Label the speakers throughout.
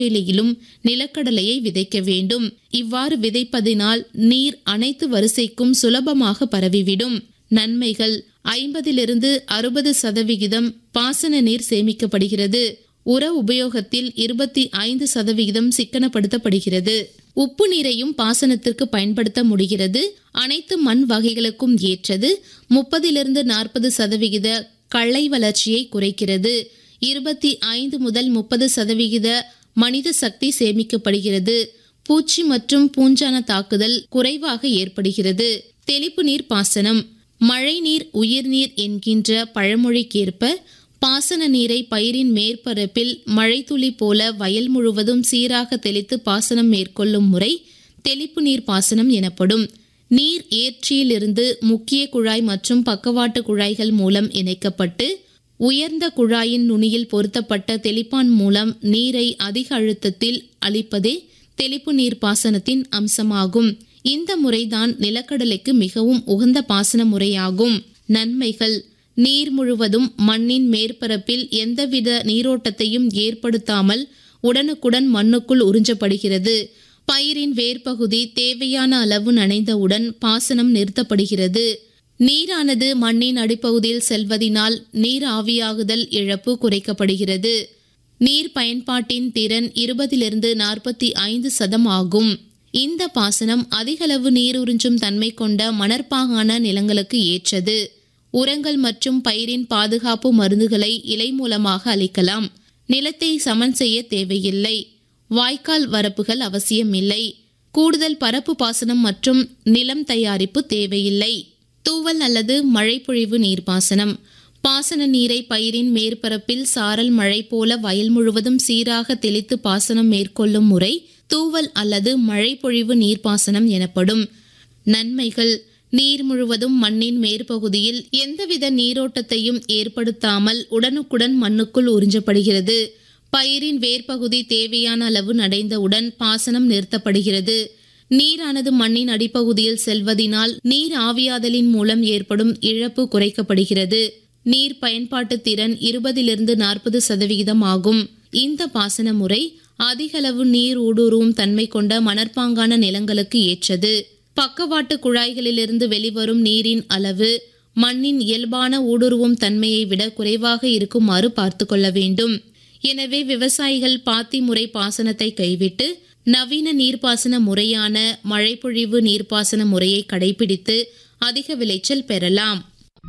Speaker 1: வேளையிலும் நிலக்கடலையை விதைக்க வேண்டும் இவ்வாறு விதைப்பதினால் நீர் அனைத்து வரிசைக்கும் சுலபமாக பரவிவிடும் நன்மைகள் ஐம்பதிலிருந்து அறுபது சதவிகிதம் பாசன நீர் சேமிக்கப்படுகிறது உர உபயோகத்தில் இருபத்தி ஐந்து சதவிகிதம் சிக்கனப்படுத்தப்படுகிறது உப்பு நீரையும் பாசனத்திற்கு பயன்படுத்த முடிகிறது அனைத்து மண் வகைகளுக்கும் ஏற்றது முப்பதிலிருந்து நாற்பது சதவிகித களை வளர்ச்சியை குறைக்கிறது இருபத்தி ஐந்து முதல் முப்பது சதவிகித மனித சக்தி சேமிக்கப்படுகிறது பூச்சி மற்றும் பூஞ்சான தாக்குதல் குறைவாக ஏற்படுகிறது தெளிப்பு நீர் பாசனம் மழைநீர் உயிர்நீர் என்கின்ற பழமொழிக்கேற்ப பாசன நீரை பயிரின் மேற்பரப்பில் மழைத்துளி போல வயல் முழுவதும் சீராக தெளித்து பாசனம் மேற்கொள்ளும் முறை தெளிப்பு நீர் பாசனம் எனப்படும் நீர் ஏற்றியிலிருந்து முக்கிய குழாய் மற்றும் பக்கவாட்டு குழாய்கள் மூலம் இணைக்கப்பட்டு உயர்ந்த குழாயின் நுனியில் பொருத்தப்பட்ட தெளிப்பான் மூலம் நீரை அதிக அழுத்தத்தில் அளிப்பதே தெளிப்பு நீர் பாசனத்தின் அம்சமாகும் இந்த முறைதான் நிலக்கடலைக்கு மிகவும் உகந்த பாசன முறையாகும் நன்மைகள் நீர் முழுவதும் மண்ணின் மேற்பரப்பில் எந்தவித நீரோட்டத்தையும் ஏற்படுத்தாமல் உடனுக்குடன் மண்ணுக்குள் உறிஞ்சப்படுகிறது பயிரின் வேர்பகுதி தேவையான அளவு நனைந்தவுடன் பாசனம் நிறுத்தப்படுகிறது நீரானது மண்ணின் அடிப்பகுதியில் செல்வதினால் நீர் ஆவியாகுதல் இழப்பு குறைக்கப்படுகிறது நீர் பயன்பாட்டின் திறன் இருபதிலிருந்து நாற்பத்தி ஐந்து சதம் ஆகும் இந்த பாசனம் அதிகளவு நீர் உறிஞ்சும் தன்மை கொண்ட மணற்பாங்கான நிலங்களுக்கு ஏற்றது உரங்கள் மற்றும் பயிரின் பாதுகாப்பு மருந்துகளை இலை மூலமாக அளிக்கலாம் நிலத்தை சமன் செய்ய தேவையில்லை வாய்க்கால் வரப்புகள் அவசியமில்லை கூடுதல் பரப்பு பாசனம் மற்றும் நிலம் தயாரிப்பு தேவையில்லை தூவல் அல்லது மழைப்பொழிவு நீர்ப்பாசனம் பாசன நீரை பயிரின் மேற்பரப்பில் சாரல் மழை போல வயல் முழுவதும் சீராக தெளித்து பாசனம் மேற்கொள்ளும் முறை தூவல் அல்லது மழைப்பொழிவு நீர்ப்பாசனம் எனப்படும் நன்மைகள் நீர் முழுவதும் மண்ணின் மேற்பகுதியில் எந்தவித நீரோட்டத்தையும் ஏற்படுத்தாமல் உடனுக்குடன் மண்ணுக்குள் உறிஞ்சப்படுகிறது பயிரின் வேர்பகுதி தேவையான அளவு நடைந்தவுடன் பாசனம் நிறுத்தப்படுகிறது நீரானது மண்ணின் அடிப்பகுதியில் செல்வதினால் நீர் ஆவியாதலின் மூலம் ஏற்படும் இழப்பு குறைக்கப்படுகிறது நீர் பயன்பாட்டு திறன் இருபதிலிருந்து நாற்பது சதவிகிதம் ஆகும் இந்த பாசன முறை அதிகளவு நீர் ஊடுருவும் தன்மை கொண்ட மணற்பாங்கான நிலங்களுக்கு ஏற்றது பக்கவாட்டு குழாய்களிலிருந்து வெளிவரும் நீரின் அளவு மண்ணின் இயல்பான ஊடுருவும் தன்மையை விட குறைவாக இருக்குமாறு பார்த்து கொள்ள வேண்டும் எனவே விவசாயிகள் பாத்தி முறை பாசனத்தை கைவிட்டு நவீன நீர்ப்பாசன முறையான மழைப்பொழிவு நீர்ப்பாசன முறையை கடைபிடித்து அதிக விளைச்சல் பெறலாம்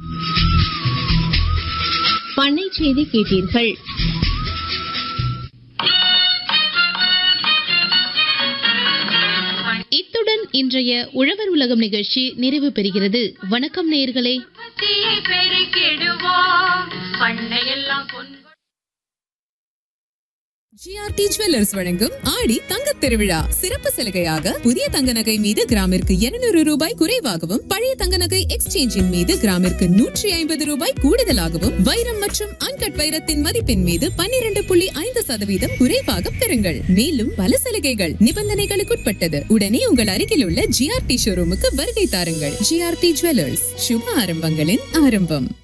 Speaker 2: பண்ணை செய்தி கேட்டீர்கள்
Speaker 1: இத்துடன் இன்றைய உழவர் உலகம் நிகழ்ச்சி நிறைவு பெறுகிறது வணக்கம் நேயர்களே
Speaker 3: உற்பத்தியை பெருக்கிடுவோம் பண்ணையெல்லாம் பொன்
Speaker 4: ஜிஆர்டி ஜுவல்லர்ஸ் வழங்கும் ஆடி தங்கத் திருவிழா சிறப்பு சலுகையாக புதிய தங்க நகை மீது கிராமிற்கு 200 ரூபாய் குறைவாகவும் பழைய தங்க நகை எக்ஸ்சேஞ்சின் மீது கிராமிற்கு நூற்றி ஐம்பது ரூபாய் கூடுதலாகவும் வைரம் மற்றும் அன்கட் வைரத்தின் மதிப்பின் மீது 12.5% புள்ளி ஐந்து சதவீதம் குறைவாக பெறுங்கள் மேலும் பல சலுகைகள் நிபந்தனைகளுக்குட்பட்டது உடனே உங்கள் அருகில் உள்ள ஜிஆர்டி ஷோரூமுக்கு வருகை தாருங்கள் ஜிஆர்டி ஜுவல்லர்ஸ் சுப ஆரம்பங்களின் ஆரம்பம்